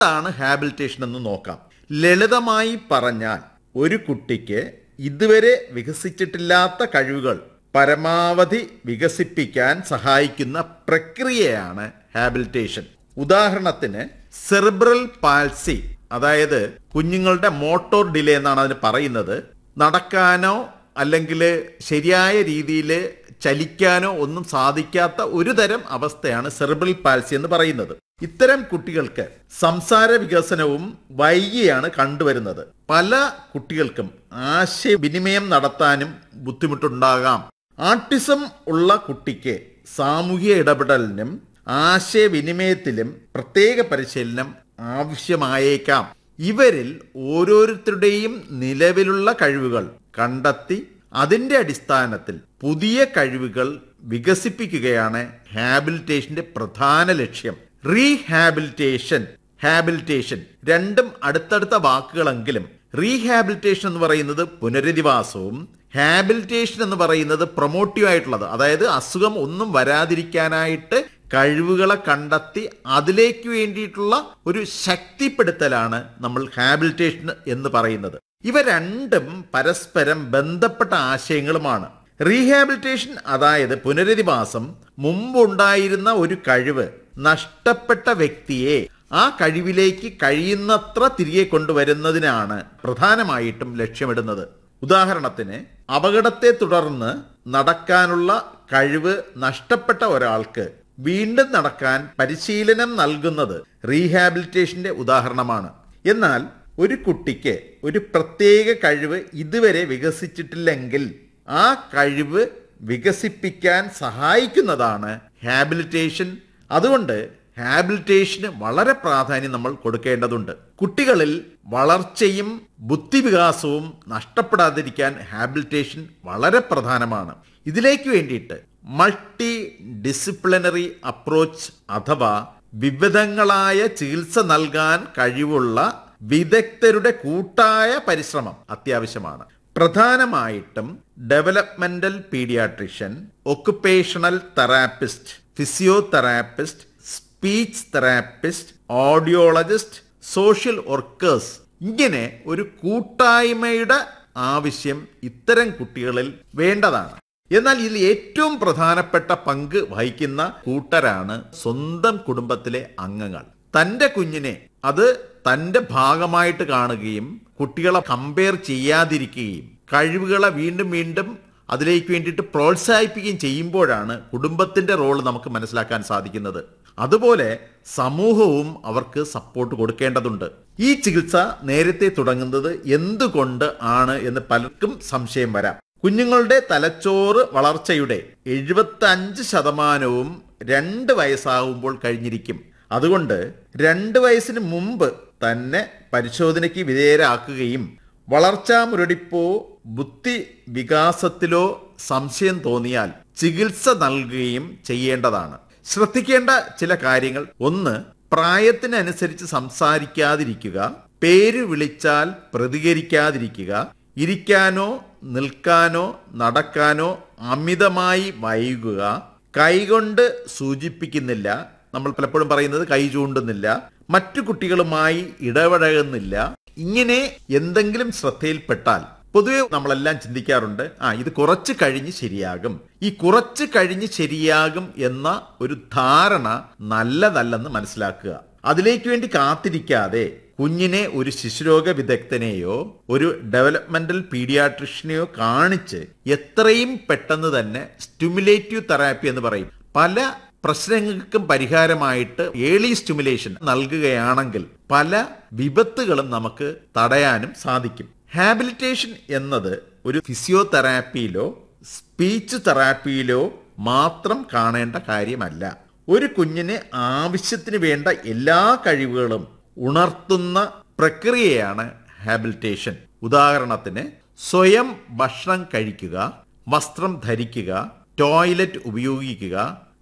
എന്താണ് ഹാബിലിറ്റേഷൻ എന്ന് നോക്കാം ലളിതമായി പറഞ്ഞാൽ ഒരു കുട്ടിക്ക് ഇതുവരെ വികസിച്ചിട്ടില്ലാത്ത കഴിവുകൾ പരമാവധി വികസിപ്പിക്കാൻ സഹായിക്കുന്ന പ്രക്രിയയാണ് ഹാബിലിറ്റേഷൻ ഉദാഹരണത്തിന് സെറിബ്രൽ പാൽസി അതായത് കുഞ്ഞുങ്ങളുടെ മോട്ടോർ ഡിലേ എന്നാണ് അതിന് പറയുന്നത് നടക്കാനോ അല്ലെങ്കിൽ ശരിയായ രീതിയിൽ ചലിക്കാനോ ഒന്നും സാധിക്കാത്ത ഒരു തരം അവസ്ഥയാണ് സെറിബ്രൽ പാൽസി എന്ന് പറയുന്നത് ഇത്തരം കുട്ടികൾക്ക് സംസാര വികസനവും വൈകിയാണ് കണ്ടുവരുന്നത് പല കുട്ടികൾക്കും ആശയവിനിമയം നടത്താനും ബുദ്ധിമുട്ടുണ്ടാകാം ആട്ടിസം ഉള്ള കുട്ടിക്ക് സാമൂഹിക ഇടപെടലിനും ആശയവിനിമയത്തിലും പ്രത്യേക പരിശീലനം ആവശ്യമായേക്കാം ഇവരിൽ ഓരോരുത്തരുടെയും നിലവിലുള്ള കഴിവുകൾ കണ്ടെത്തി അതിന്റെ അടിസ്ഥാനത്തിൽ പുതിയ കഴിവുകൾ വികസിപ്പിക്കുകയാണ് ഹാബിലിറ്റേഷന്റെ പ്രധാന ലക്ഷ്യം റീഹാബിലിറ്റേഷൻ ഹാബിലിറ്റേഷൻ രണ്ടും അടുത്തടുത്ത വാക്കുകളെങ്കിലും റീഹാബിലിറ്റേഷൻ എന്ന് പറയുന്നത് പുനരധിവാസവും ഹാബിലിറ്റേഷൻ എന്ന് പറയുന്നത് പ്രൊമോട്ടീവ് ആയിട്ടുള്ളത് അതായത് അസുഖം ഒന്നും വരാതിരിക്കാനായിട്ട് കഴിവുകളെ കണ്ടെത്തി അതിലേക്ക് വേണ്ടിയിട്ടുള്ള ഒരു ശക്തിപ്പെടുത്തലാണ് നമ്മൾ ഹാബിലിറ്റേഷൻ എന്ന് പറയുന്നത് ഇവ രണ്ടും പരസ്പരം ബന്ധപ്പെട്ട ആശയങ്ങളുമാണ് റീഹാബിലിറ്റേഷൻ അതായത് പുനരധിവാസം മുമ്പുണ്ടായിരുന്ന ഒരു കഴിവ് നഷ്ടപ്പെട്ട വ്യക്തിയെ ആ കഴിവിലേക്ക് കഴിയുന്നത്ര തിരികെ കൊണ്ടുവരുന്നതിനാണ് പ്രധാനമായിട്ടും ലക്ഷ്യമിടുന്നത് ഉദാഹരണത്തിന് അപകടത്തെ തുടർന്ന് നടക്കാനുള്ള കഴിവ് നഷ്ടപ്പെട്ട ഒരാൾക്ക് വീണ്ടും നടക്കാൻ പരിശീലനം നൽകുന്നത് റീഹാബിലിറ്റേഷന്റെ ഉദാഹരണമാണ് എന്നാൽ ഒരു കുട്ടിക്ക് ഒരു പ്രത്യേക കഴിവ് ഇതുവരെ വികസിച്ചിട്ടില്ലെങ്കിൽ ആ കഴിവ് വികസിപ്പിക്കാൻ സഹായിക്കുന്നതാണ് ഹാബിലിറ്റേഷൻ അതുകൊണ്ട് ഹാബിലിറ്റേഷന് വളരെ പ്രാധാന്യം നമ്മൾ കൊടുക്കേണ്ടതുണ്ട് കുട്ടികളിൽ വളർച്ചയും ബുദ്ധിവികാസവും നഷ്ടപ്പെടാതിരിക്കാൻ ഹാബിലിറ്റേഷൻ വളരെ പ്രധാനമാണ് ഇതിലേക്ക് വേണ്ടിയിട്ട് മൾട്ടി ഡിസിപ്ലിനറി അപ്രോച്ച് അഥവാ വിവിധങ്ങളായ ചികിത്സ നൽകാൻ കഴിവുള്ള വിദഗ്ധരുടെ കൂട്ടായ പരിശ്രമം അത്യാവശ്യമാണ് പ്രധാനമായിട്ടും developmental paediatrician occupational therapist physiotherapist speech therapist audiologist social workers ഇങ്ങനെ ഒരു കൂട്ടായ്മയുടെ ആവശ്യം ഇത്തരം കുട്ടികളിൽ വേണ്ടതാണ് എന്നാൽ ഇതിൽ ഏറ്റവും പ്രധാനപ്പെട്ട പങ്ക് വഹിക്കുന്ന കൂട്ടരാണ് സ്വന്തം കുടുംബത്തിലെ അംഗങ്ങൾ തന്റെ കുഞ്ഞിനെ അത് തന്റെ ഭാഗമായിട്ട് കാണുകയും കുട്ടികളെ കമ്പയർ ചെയ്യാതിരിക്കുകയും കഴിവുകളെ വീണ്ടും വീണ്ടും അതിലേക്ക് വേണ്ടിയിട്ട് പ്രോത്സാഹിപ്പിക്കുകയും ചെയ്യുമ്പോഴാണ് കുടുംബത്തിന്റെ റോൾ നമുക്ക് മനസ്സിലാക്കാൻ സാധിക്കുന്നത് അതുപോലെ സമൂഹവും അവർക്ക് സപ്പോർട്ട് കൊടുക്കേണ്ടതുണ്ട് ഈ ചികിത്സ നേരത്തെ തുടങ്ങുന്നത് എന്തുകൊണ്ട് ആണ് എന്ന് പലർക്കും സംശയം വരാം കുഞ്ഞുങ്ങളുടെ തലച്ചോറ് വളർച്ചയുടെ എഴുപത്തി അഞ്ച് ശതമാനവും രണ്ട് വയസ്സാകുമ്പോൾ കഴിഞ്ഞിരിക്കും അതുകൊണ്ട് രണ്ട് വയസ്സിന് മുമ്പ് തന്നെ പരിശോധനയ്ക്ക് വിധേയരാക്കുകയും വളർച്ചാ മുരടിപ്പോ ബുദ്ധി വികാസത്തിലോ സംശയം തോന്നിയാൽ ചികിത്സ നൽകുകയും ചെയ്യേണ്ടതാണ് ശ്രദ്ധിക്കേണ്ട ചില കാര്യങ്ങൾ ഒന്ന് പ്രായത്തിനനുസരിച്ച് സംസാരിക്കാതിരിക്കുക പേര് വിളിച്ചാൽ പ്രതികരിക്കാതിരിക്കുക ഇരിക്കാനോ നിൽക്കാനോ നടക്കാനോ അമിതമായി വൈകുക കൈകൊണ്ട് സൂചിപ്പിക്കുന്നില്ല നമ്മൾ പലപ്പോഴും പറയുന്നത് കൈ ചൂണ്ടുന്നില്ല മറ്റു കുട്ടികളുമായി ഇടപഴകുന്നില്ല ഇങ്ങനെ എന്തെങ്കിലും ശ്രദ്ധയിൽപ്പെട്ടാൽ പൊതുവെ നമ്മളെല്ലാം ചിന്തിക്കാറുണ്ട് ആ ഇത് കുറച്ച് കഴിഞ്ഞ് ശരിയാകും ഈ കുറച്ച് കഴിഞ്ഞ് ശരിയാകും എന്ന ഒരു ധാരണ നല്ലതല്ലെന്ന് മനസ്സിലാക്കുക അതിലേക്ക് വേണ്ടി കാത്തിരിക്കാതെ കുഞ്ഞിനെ ഒരു ശിശുരോഗ വിദഗ്ധനെയോ ഒരു ഡെവലപ്മെന്റൽ പീഡിയാട്രിഷ്യനെയോ കാണിച്ച് എത്രയും പെട്ടെന്ന് തന്നെ സ്റ്റിമുലേറ്റീവ് തെറാപ്പി എന്ന് പറയും പല പ്രശ്നങ്ങൾക്കും പരിഹാരമായിട്ട് ഏർലി സ്റ്റിമുലേഷൻ നൽകുകയാണെങ്കിൽ പല വിപത്തുകളും നമുക്ക് തടയാനും സാധിക്കും ഹാബിലിറ്റേഷൻ എന്നത് ഒരു ഫിസിയോതെറാപ്പിയിലോ സ്പീച്ച് തെറാപ്പിയിലോ മാത്രം കാണേണ്ട കാര്യമല്ല ഒരു കുഞ്ഞിന് ആവശ്യത്തിന് വേണ്ട എല്ലാ കഴിവുകളും ഉണർത്തുന്ന പ്രക്രിയയാണ് ഹാബിലിറ്റേഷൻ ഉദാഹരണത്തിന് സ്വയം ഭക്ഷണം കഴിക്കുക വസ്ത്രം ധരിക്കുക ടോയ്ലറ്റ് ഉപയോഗിക്കുക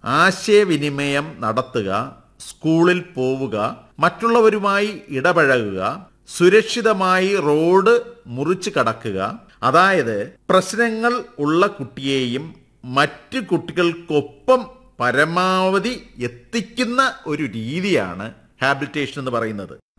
ആശയവിനിമയം നടത്തുക സ്കൂളിൽ പോവുക മറ്റുള്ളവരുമായി ഇടപഴകുക സുരക്ഷിതമായി റോഡ് മുറിച്ച് കടക്കുക അതായത് പ്രശ്നങ്ങൾ ഉള്ള കുട്ടിയെയും മറ്റു കുട്ടികൾക്കൊപ്പം പരമാവധി എത്തിക്കുന്ന ഒരു രീതിയാണ് ഹാബിലിറ്റേഷൻ എന്ന് പറയുന്നത്